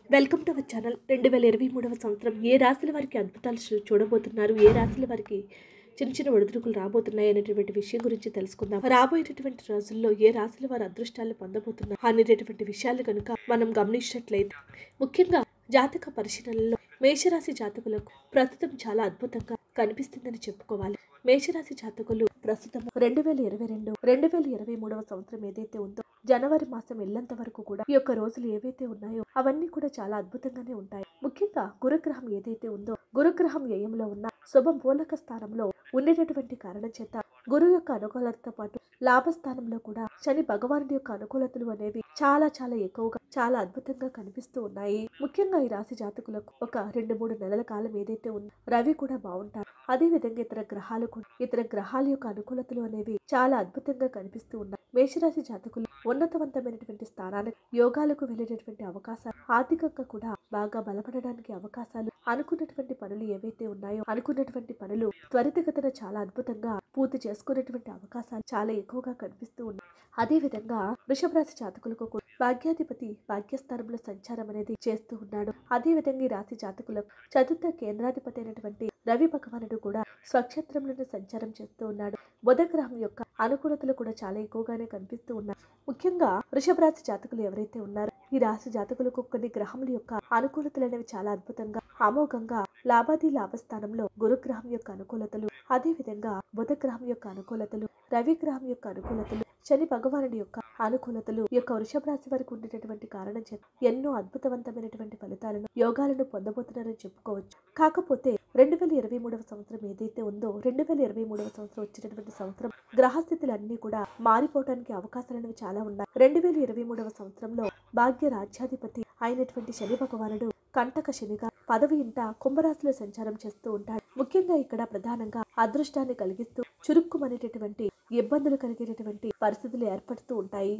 welcome to our channel రెండు వేల ఇరవై మూడవ సంవత్సరం ఏ రాశుల వారికి అద్భుతాలు చూ- చూడబోతున్నారు ఏ రాశుల వారికి చిన్న చిన్న ఒడిదుడుకులు రాబోతున్నాయి అనేటువంటి విషయం గురించి తెలుసుకుందాం రాబోయేటటువంటి రోజుల్లో ఏ రాశుల వారు అదృష్టాలు పొందబోతున్నారు అనేటటువంటి విషయాలు కనుక మనం గమనించినట్లయితే ముఖ్యంగా జాతక పరిశీలనలో మేషరాశి జాతకులకు ప్రస్తుతం చాలా అద్భుతంగా కనిపిస్తుందని చెప్పుకోవాలి మేషరాశి జాతకులు ప్రస్తుతం రెండు వేల ఇరవై రెండు రెండు వేల ఇరవై మూడవ సంవత్సరం ఏదైతే ఉందో జనవరి మాసం వెళ్ళేంత వరకు కూడా ఈ యొక్క రోజులు ఏవైతే ఉన్నాయో అవన్నీ కూడా చాలా అద్భుతంగానే ఉంటాయి ముఖ్యంగా గురుగ్రహం ఏదైతే ఉందో గురుగ్రహం వ్యయంలో ఉన్న శుభ మూలక స్థానంలో ఉండేటటువంటి కారణం చేత గురువు యొక్క అనుకూలతతో పాటు లాభస్థానంలో కూడా శని భగవానుడి యొక్క అనుకూలతలు అనేవి చాలా చాలా ఎక్కువగా చాలా అద్భుతంగా కనిపిస్తూ ఉన్నాయి ముఖ్యంగా ఈ రాశి జాతకులకు ఒక రెండు మూడు నెలల కాలం ఏదైతే ఉందో రవి కూడా బాగుంటారు అదే విధంగా ఇతర గ్రహాలు కూడా ఇతర గ్రహాల యొక్క అనుకూలతలు అనేవి చాలా అద్భుతంగా కనిపిస్తూ ఉన్నాయి మేషరాశి జాతకులు ఉన్నతవంతమైనటువంటి స్థానాలకు యోగాలకు వెళ్ళేటటువంటి అవకాశాలు ఆర్థికంగా కూడా బాగా బలపడడానికి అవకాశాలు అనుకున్నటువంటి పనులు ఏవైతే ఉన్నాయో అనుకున్నటువంటి పనులు త్వరితగతిన చాలా అద్భుతంగా పూర్తి చేసుకునేటువంటి అవకాశాలు చాలా ఎక్కువగా కనిపిస్తూ ఉన్నాయి అదే విధంగా వృషభ రాశి జాతకులకు కూడా భాగ్యాధిపతి భాగ్యస్థానంలో సంచారం అనేది చేస్తూ ఉన్నాడు అదే విధంగా ఈ రాశి జాతకులకు చతుర్థ కేంద్రాధిపతి అయినటువంటి రవి భగవానుడు కూడా స్వక్షేత్రంలోనే సంచారం చేస్తూ ఉన్నాడు బుధ గ్రహం యొక్క అనుకూలతలు కూడా చాలా ఎక్కువగానే కనిపిస్తూ ఉన్నాయి ముఖ్యంగా వృషభ రాశి జాతకులు ఎవరైతే ఉన్నారో ఈ రాశి జాతకులకు కొన్ని గ్రహముల యొక్క అనుకూలతలు అనేవి చాలా అద్భుతంగా అమోఘంగా లాభాది లాభస్థానంలో గురుగ్రహం యొక్క అనుకూలతలు అదే విధంగా బుధ గ్రహం యొక్క అనుకూలతలు రవి గ్రహం యొక్క అనుకూలతలు శని భగవానుడి యొక్క అనుకూలతలు ఈ యొక్క వృషభ రాశి వారికి ఉండేటటువంటి కారణం చేత ఎన్నో అద్భుతవంతమైనటువంటి ఫలితాలను యోగాలను పొందబోతున్నారని చెప్పుకోవచ్చు కాకపోతే రెండు వేల ఇరవై మూడవ సంవత్సరం ఏదైతే ఉందో రెండు వేల ఇరవై మూడవ సంవత్సరం వచ్చినటువంటి సంవత్సరం గ్రహస్థితులు అన్ని కూడా మారిపోవడానికి అవకాశాలు అనేవి చాలా ఉన్నాయి రెండు వేల ఇరవై మూడవ సంవత్సరంలో భాగ్య రాజ్యాధిపతి అయినటువంటి శని భగవానుడు కంటక శనిగా పదవి ఇంట కుంభరాశిలో సంచారం చేస్తూ ఉంటాడు ముఖ్యంగా ఇక్కడ ప్రధానంగా అదృష్టాన్ని కలిగిస్తూ చురుక్కుమనేటటువంటి ఇబ్బందులు కలిగేటటువంటి పరిస్థితులు ఏర్పడుతూ ఉంటాయి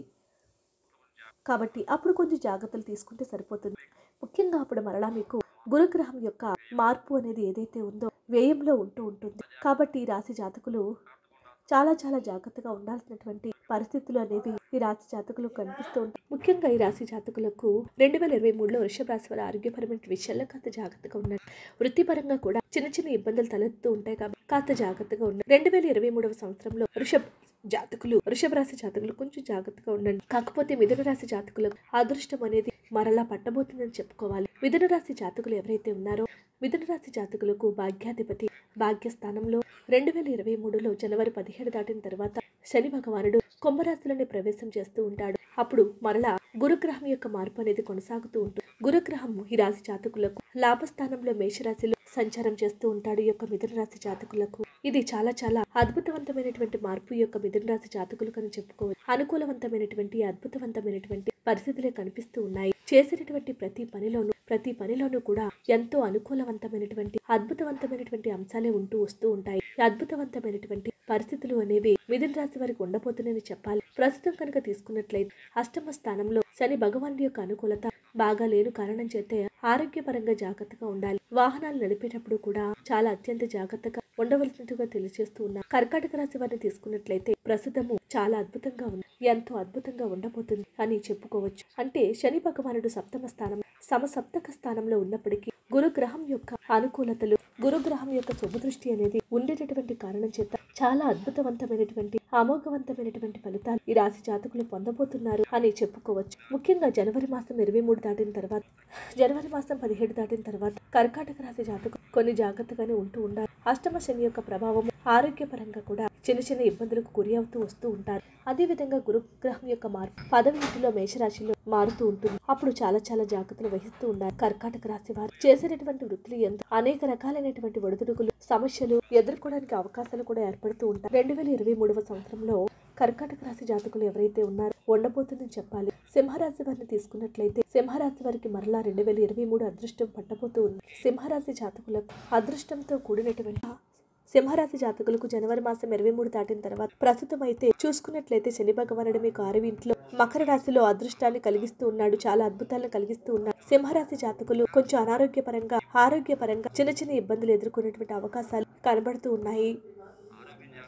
కాబట్టి అప్పుడు కొంచెం జాగ్రత్తలు తీసుకుంటే సరిపోతుంది ముఖ్యంగా అప్పుడు మరలా మీకు గురుగ్రహం యొక్క మార్పు అనేది ఏదైతే ఉందో వ్యయంలో ఉంటూ ఉంటుంది కాబట్టి ఈ రాశి జాతకులు చాలా చాలా జాగ్రత్తగా ఉండాల్సినటువంటి పరిస్థితులు అనేవి ఈ రాశి జాతకులు కనిపిస్తూ ఉంటాయి ముఖ్యంగా ఈ రాశి జాతకులకు రెండు వేల ఇరవై మూడులో వృషభ రాశి వారి ఆరోగ్యపరమైన విషయాల్లో కాస్త జాగ్రత్తగా ఉన్నారు వృత్తిపరంగా కూడా చిన్న చిన్న ఇబ్బందులు తలెత్తుతూ ఉంటాయి కాబట్టి కాస్త జాగ్రత్తగా ఉన్నారు రెండు వేల ఇరవై మూడవ సంవత్సరంలో వృషభ జాతకులు వృషభ రాశి జాతకులు కొంచెం జాగ్రత్తగా ఉండండి కాకపోతే మిథున రాశి జాతకులకు అదృష్టం అనేది మరలా పట్టబోతుందని చెప్పుకోవాలి మిథున రాశి జాతకులు ఎవరైతే ఉన్నారో మిథున రాశి జాతకులకు భాగ్యాధిపతి భాగ్యస్థానంలో రెండు వేల ఇరవై మూడులో జనవరి పదిహేడు దాటిన తర్వాత శని భగవానుడు కుంభరాశిలోనే ప్రవేశం చేస్తూ ఉంటాడు అప్పుడు మరలా గురుగ్రహం యొక్క మార్పు అనేది కొనసాగుతూ ఉంటుంది గురుగ్రహం ఈ రాశి జాతకులకు లాభస్థానంలో మేషరాశిలో సంచారం చేస్తూ ఉంటాడు ఈ యొక్క మిథున రాశి జాతకులకు ఇది చాలా చాలా అద్భుతవంతమైనటువంటి మార్పు ఈ యొక్క మిథున రాశి జాతకులకు అని చెప్పుకోవచ్చు అనుకూలవంతమైనటువంటి అద్భుతవంతమైనటువంటి పరిస్థితులే కనిపిస్తూ ఉన్నాయి చేసేటటువంటి ప్రతి పనిలోనూ ప్రతి పనిలోనూ కూడా ఎంతో అనుకూలవంతమైనటువంటి అద్భుతవంతమైనటువంటి అంశాలే ఉంటూ వస్తూ ఉంటాయి ఈ అద్భుతవంతమైనటువంటి పరిస్థితులు అనేవి మిథున రాశి వారికి ఉండబోతున్నాయని చెప్పాలి ప్రస్తుతం కనుక తీసుకున్నట్లయితే అష్టమ స్థానంలో శని భగవానుడి యొక్క అనుకూలత బాగా లేని కారణం చేతే ఆరోగ్యపరంగా జాగ్రత్తగా ఉండాలి వాహనాలు నడిపేటప్పుడు కూడా చాలా అత్యంత జాగ్రత్తగా ఉండవలసినట్టుగా తెలియజేస్తూ ఉన్నారు కర్కాటక రాశి వారిని తీసుకున్నట్లయితే ప్రస్తుతము చాలా అద్భుతంగా ఉంది ఎంతో అద్భుతంగా ఉండబోతుంది అని చెప్పుకోవచ్చు అంటే శని భగవానుడు సప్తమ స్థానం సమసప్తక స్థానంలో ఉన్నప్పటికీ గురుగ్రహం యొక్క అనుకూలతలు గురుగ్రహం యొక్క శుభదృష్టి అనేది ఉండేటటువంటి కారణం చేత చాలా అద్భుతవంతమైనటువంటి అమోఘవంతమైనటువంటి ఫలితాలు ఈ రాశి జాతకులు పొందబోతున్నారు అని చెప్పుకోవచ్చు ముఖ్యంగా జనవరి మాసం ఇరవై మూడు దాటిన తర్వాత జనవరి మాసం పదిహేడు దాటిన తర్వాత కర్కాటక రాశి జాతకులు కొన్ని జాగ్రత్తగానే ఉంటూ ఉండాలి అష్టమ శని యొక్క ప్రభావం ఆరోగ్యపరంగా కూడా చిన్న చిన్న ఇబ్బందులకు గురి అవుతూ వస్తూ ఉంటారు అదే విధంగా గురుగ్రహం యొక్క మార్పు పదవి ఇంటిలో మేషరాశిలో మారుతూ ఉంటుంది అప్పుడు చాలా చాలా జాగ్రత్తలు వహిస్తూ ఉండాలి కర్కాటక రాశి వారు చేసేటటువంటి వృత్తులు ఎంతో అనేక రకాలైనటువంటి ఒడిదుడుకులు సమస్యలు ఎదుర్కోవడానికి అవకాశాలు కూడా ఏర్పడుతూ ఉంటాయి రెండు వేల ఇరవై మూడవ సంవత్సరంలో కర్కాటక రాశి జాతకులు ఎవరైతే ఉన్నారో ఉండబోతుందని చెప్పాలి సింహరాశి వారిని తీసుకున్నట్లయితే సింహరాశి వారికి మరలా రెండు వేల ఇరవై మూడు అదృష్టం పట్టబోతూ ఉంది సింహరాశి జాతకులకు అదృష్టంతో కూడినటువంటి సింహరాశి జాతకులకు జనవరి మాసం ఇరవై మూడు దాటిన తర్వాత ప్రస్తుతం అయితే చూసుకున్నట్లయితే శని భగవానుడు మీకు ఆరు ఇంట్లో మకర రాశిలో అదృష్టాన్ని కలిగిస్తూ ఉన్నాడు చాలా అద్భుతాలను కలిగిస్తూ ఉన్నాడు సింహరాశి జాతకులు కొంచెం అనారోగ్యపరంగా ఆరోగ్యపరంగా చిన్న చిన్న ఇబ్బందులు ఎదుర్కొనేటువంటి అవకాశాలు కనబడుతూ ఉన్నాయి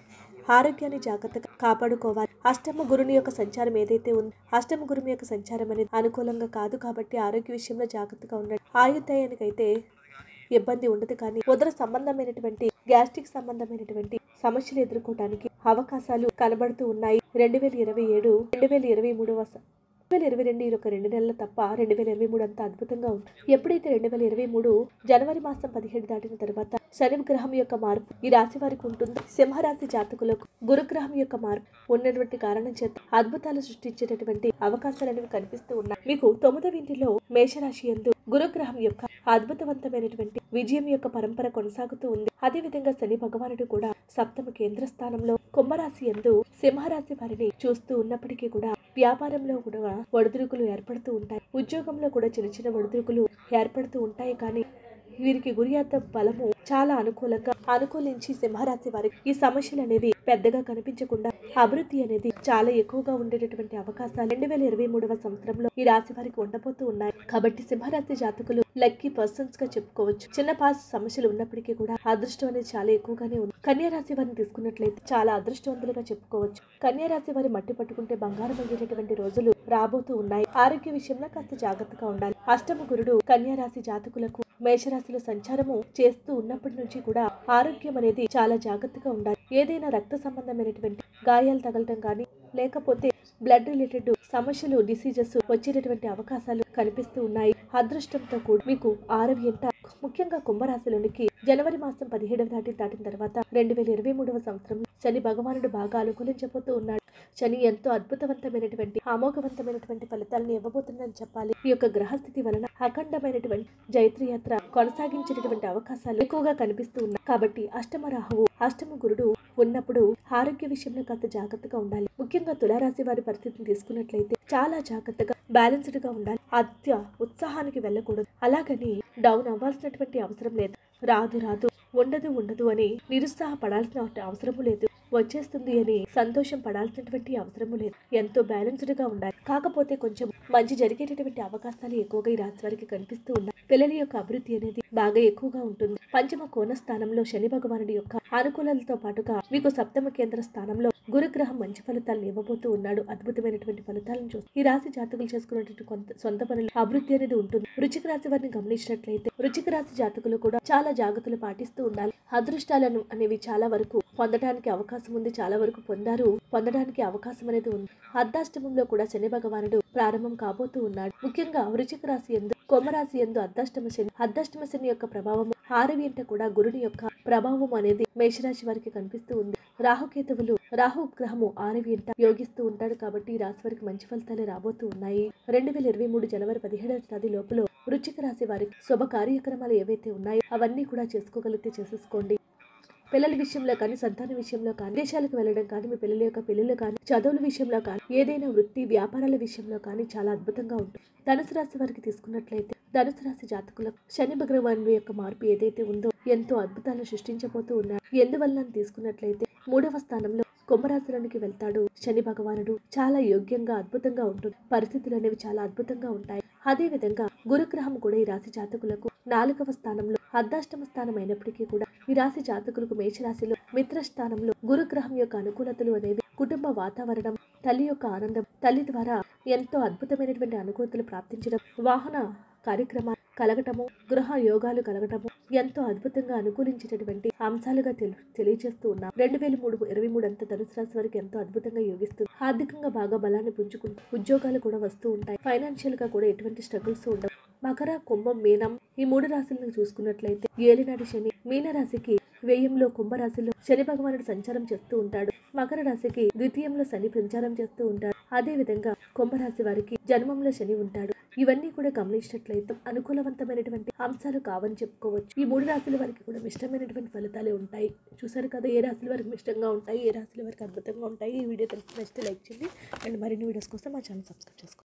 ఆరోగ్యాన్ని జాగ్రత్తగా కాపాడుకోవాలి అష్టమ గురుని యొక్క సంచారం ఏదైతే ఉందో అష్టమ గురుని యొక్క సంచారం అనేది అనుకూలంగా కాదు కాబట్టి ఆరోగ్య విషయంలో జాగ్రత్తగా ఉండండి ఆయుర్దాయానికైతే ఇబ్బంది ఉండదు కానీ ఉదర సంబంధమైనటువంటి గ్యాస్ట్రిక్ సంబంధమైనటువంటి సమస్యలు ఎదుర్కోవడానికి అవకాశాలు కనబడుతూ ఉన్నాయి రెండు వేల ఇరవై ఏడు రెండు వేల ఇరవై మూడవ స- రెండు వేల ఇరవై రెండు ఒక రెండు నెలలు తప్ప రెండు వేల ఇరవై మూడు అంతా అద్భుతంగా ఉంది ఎప్పుడైతే రెండు వేల ఇరవై మూడు జనవరి మాసం పదిహేడు దాటిన తర్వాత శని గ్రహం యొక్క మార్పు ఈ రాశి వారికి ఉంటుంది సింహరాశి జాతకులకు గురుగ్రహం యొక్క మార్పు ఉన్నటువంటి కారణం చేత అద్భుతాలు సృష్టించేటటువంటి అవకాశాలు అనేవి కనిపిస్తూ ఉన్నాయి మీకు తొమ్మిదవ ఇంటిలో మేషరాశి ఎందు గురుగ్రహం యొక్క అద్భుతవంతమైనటువంటి విజయం యొక్క పరంపర కొనసాగుతూ ఉంది అదేవిధంగా శని భగవానుడు కూడా సప్తమ కేంద్ర స్థానంలో కుంభరాశి ఎందు సింహరాశి వారిని చూస్తూ ఉన్నప్పటికీ కూడా వ్యాపారంలో కూడా ఒడిదుడుకులు ఏర్పడుతూ ఉంటాయి ఉద్యోగంలో కూడా చిన్న చిన్న ఒడిదుడుకులు ఏర్పడుతూ ఉంటాయి కానీ వీరికి గురియాత బలము చాలా అనుకూలంగా అనుకూలించి సింహరాశి వారికి ఈ సమస్యలు అనేవి పెద్దగా కనిపించకుండా అభివృద్ధి అనేది చాలా ఎక్కువగా ఉండేటటువంటి అవకాశాలు రెండు వేల ఇరవై మూడవ సంవత్సరంలో ఈ రాశి వారికి ఉండబోతూ ఉన్నాయి కాబట్టి సింహరాశి జాతకులు లక్కీ పర్సన్స్ గా చెప్పుకోవచ్చు చిన్న పాస్ సమస్యలు ఉన్నప్పటికీ కూడా అదృష్టం అనేది చాలా ఎక్కువగానే ఉంది కన్యా రాశి వారిని తీసుకున్నట్లయితే చాలా అదృష్టవంతులుగా చెప్పుకోవచ్చు కన్యా రాశి వారి మట్టి పట్టుకుంటే బంగారం అయ్యేటటువంటి రోజులు రాబోతూ ఉన్నాయి ఆరోగ్య విషయంలో కాస్త జాగ్రత్తగా ఉండాలి అష్టమ గురుడు కన్యా రాశి జాతకులకు మేషరాశిలో సంచారము చేస్తూ ఉన్నప్పటి నుంచి కూడా ఆరోగ్యం అనేది చాలా జాగ్రత్తగా ఉండాలి ఏదైనా రక్త సంబంధమైనటువంటి గాయాలు తగలటం కానీ లేకపోతే బ్లడ్ రిలేటెడ్ సమస్యలు డిసీజెస్ వచ్చేటటువంటి అవకాశాలు కనిపిస్తూ ఉన్నాయి అదృష్టంతో కూడా మీకు ఆరోగ్యంట ముఖ్యంగా కుంభరాశిలోనికి జనవరి మాసం పదిహేడవ దాటి దాటిన తర్వాత రెండు వేల ఇరవై మూడవ సంవత్సరంలో శని భగవానుడు బాగా అనుకూలించబోతూ ఉన్నాడు శని ఎంతో అద్భుతవంతమైనటువంటి అమోఘవంతమైనటువంటి ఫలితాలను ఇవ్వబోతుందని చెప్పాలి ఈ యొక్క గ్రహస్థితి వలన అఖండమైనటువంటి జైత్ర యాత్ర కొనసాగించేటటువంటి అవకాశాలు ఎక్కువగా కనిపిస్తూ ఉన్నాయి కాబట్టి అష్టమ రాహువు అష్టమ గురుడు ఉన్నప్పుడు ఆరోగ్య విషయంలో కాస్త జాగ్రత్తగా ఉండాలి ముఖ్యంగా తులారాశి వారి పరిస్థితిని తీసుకున్నట్లయితే చాలా జాగ్రత్తగా బ్యాలెన్స్డ్ గా ఉండాలి అత్య ఉత్సాహానికి వెళ్ళకూడదు అలాగని డౌన్ అవ్వాల్సినటువంటి అవసరం లేదు రాదు రాదు ఉండదు ఉండదు అని నిరుత్సాహపడాల్సిన అవసరము లేదు వచ్చేస్తుంది అని సంతోషం పడాల్సినటువంటి అవసరము లేదు ఎంతో బ్యాలెన్స్డ్ గా ఉండాలి కాకపోతే కొంచెం మంచి జరిగేటటువంటి అవకాశాలు ఎక్కువగా ఈ రాశి వారికి కనిపిస్తూ ఉన్నాయి పిల్లల యొక్క అభివృద్ధి అనేది బాగా ఎక్కువగా ఉంటుంది పంచమ కోణ స్థానంలో శని భగవానుడి యొక్క అనుకూలతతో పాటుగా మీకు సప్తమ కేంద్ర స్థానంలో గురుగ్రహం మంచి ఫలితాలను ఇవ్వబోతూ ఉన్నాడు అద్భుతమైనటువంటి ఫలితాలను చూసి ఈ రాశి జాతకులు చేసుకున్నటువంటి కొంత సొంత పనులు అభివృద్ధి అనేది ఉంటుంది వృచ్చిక రాశి వారిని గమనించినట్లయితే వృచ్చిక రాశి జాతకులు కూడా చాలా జాగ్రత్తలు పాటిస్తూ ఉండాలి అదృష్టాలను అనేవి చాలా వరకు పొందడానికి అవకాశం ఉంది చాలా వరకు పొందారు పొందడానికి అవకాశం అనేది ఉంది అర్ధాష్టమంలో కూడా శని భగవానుడు ప్రారంభం కాబోతూ ఉన్నాడు ముఖ్యంగా వృచ్చిక రాశి ఎందు కొమ్మరాశి ఎందు అర్ధాష్టమ శని అర్ధాష్టమ శని యొక్క ప్రభావం ఆరవి ఎంట కూడా గురుని యొక్క ప్రభావం అనేది మేషరాశి వారికి కనిపిస్తూ ఉంది రాహుకేతువులు రాహు గ్రహము ఆరవి ఎంట యోగిస్తూ ఉంటాడు కాబట్టి ఈ రాశి వారికి మంచి ఫలితాలే రాబోతూ ఉన్నాయి రెండు వేల ఇరవై మూడు జనవరి పదిహేడవ తేదీ లోపల వృచ్చిక రాశి వారికి శుభ కార్యక్రమాలు ఏవైతే ఉన్నాయో అవన్నీ కూడా చేసుకోగలిగితే చేసేసుకోండి పిల్లల విషయంలో కానీ సంతాన విషయంలో కానీ దేశాలకు వెళ్ళడం కానీ మీ పిల్లల యొక్క పిల్లలు కానీ చదువుల విషయంలో కానీ ఏదైనా వృత్తి వ్యాపారాల విషయంలో కానీ చాలా అద్భుతంగా ఉంటుంది ధనుసు రాశి వారికి తీసుకున్నట్లయితే ధనుసు రాశి జాతకులకు శని భగవాను యొక్క మార్పు ఏదైతే ఉందో ఎంతో అద్భుతాలను సృష్టించబోతూ ఉన్నారు ఎందువల్ల అని తీసుకున్నట్లయితే మూడవ స్థానంలో కుంభరాశిలోనికి వెళ్తాడు శని భగవానుడు చాలా యోగ్యంగా అద్భుతంగా ఉంటుంది పరిస్థితులు అనేవి చాలా అద్భుతంగా ఉంటాయి అదే విధంగా గురుగ్రహం కూడా ఈ రాశి జాతకులకు నాలుగవ స్థానంలో అర్ధాష్టమ స్థానం అయినప్పటికీ కూడా ఈ రాశి జాతకులకు మేషరాశిలో మిత్ర స్థానంలో గురుగ్రహం యొక్క అనుకూలతలు అనేవి కుటుంబ వాతావరణం తల్లి యొక్క ఆనందం తల్లి ద్వారా ఎంతో అద్భుతమైనటువంటి అనుకూలతలు ప్రాప్తించడం వాహన కార్యక్రమాలు కలగటము గృహ యోగాలు కలగటము ఎంతో అద్భుతంగా అనుకూలించేటటువంటి అంశాలుగా తెలు తెలియజేస్తూ ఉన్నాం రెండు వేల మూడు ఇరవై మూడు అంతా ధనుసు రాశి వారికి ఎంతో అద్భుతంగా యోగిస్తుంది ఆర్థికంగా బాగా బలాన్ని పుంజుకుంటూ ఉద్యోగాలు కూడా వస్తూ ఉంటాయి ఫైనాన్షియల్ గా కూడా ఎటువంటి స్ట్రగుల్స్ ఉండవు మకర కుంభం మీనం ఈ మూడు రాశులను చూసుకున్నట్లయితే ఏలినాటి శని మీన రాశికి వ్యయంలో కుంభరాశిలో శని భగవానుడు సంచారం చేస్తూ ఉంటాడు మకర రాశికి ద్వితీయంలో శని సంచారం చేస్తూ ఉంటాడు అదే విధంగా కుంభరాశి వారికి జన్మంలో శని ఉంటాడు ఇవన్నీ కూడా గమనించినట్లయితే అనుకూలవంతమైనటువంటి అంశాలు కావని చెప్పుకోవచ్చు ఈ మూడు రాశుల వారికి కూడా ఇష్టమైనటువంటి ఫలితాలే ఉంటాయి చూసారు కదా ఏ రాశుల వారికి ఇష్టంగా ఉంటాయి ఏ రాశుల వారికి అద్భుతంగా ఉంటాయి ఈ వీడియో తెలిసి నచ్చితే లైక్ చేయండి అండ్ మరిన్ని వీడియోస్ కోసం మా ఛానల్ సబ్స్క్రైబ్ చేసుకోండి